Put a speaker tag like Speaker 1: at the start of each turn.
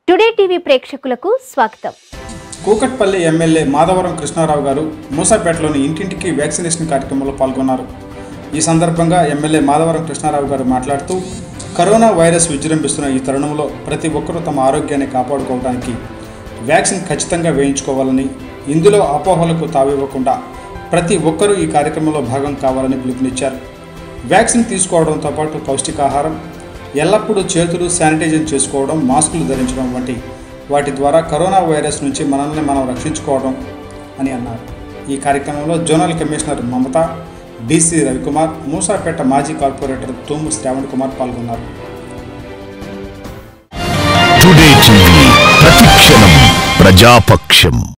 Speaker 1: today TV ప్రేక్షకులకు స్వాగతం
Speaker 2: Kukatpally MLA Madhavaram Krishnarao గారు మూసాపేటలోని ఇంటింటికి వ్యాక్సినేషన్ కార్యక్రమంలో పాల్గొన్నారు ఈ సందర్భంగా ఎమ్మెల్యే మాధవరం కృష్ణారావు గారు మాట్లాడుతూ కరోనా వైరస్ విజృంభిస్తున్న ఈ తరుణంలో ప్రతి ఒక్కరూ తమ ఆరోగ్యాన్ని కాపాడుకోవడానికి వ్యాక్సిన్ ఖచ్చితంగా వేయించుకోవాలని ఇందులో అపోహలకు తావివ్వకుండా ప్రతి ఒక్కరూ ఈ కార్యక్రమంలో భాగం కావాలని పిలుపునిచ్చారు వ్యాక్సిన్ తీసుకోవడంతో పాటు పౌష్టికాహారం ఎల్లప్పుడూ చేతులు శానిటైజర్ చేసుకోవడం మాస్కులు ధరించడం వంటి వాటి ద్వారా కరోనా వైరస్ నుంచి మనల్ని మనం రక్షించుకోవడం అని అన్నారు ఈ కార్యక్రమంలో zonal commissioner Mamata BC Ravikumar Moosapet మాజీ కార్పొరేటర్ తూము శ్రావణ్ కుమార్ పాల్గొన్నారు
Speaker 3: టుడే టీవీ ప్రతిక్షణం ప్రజాపక్షం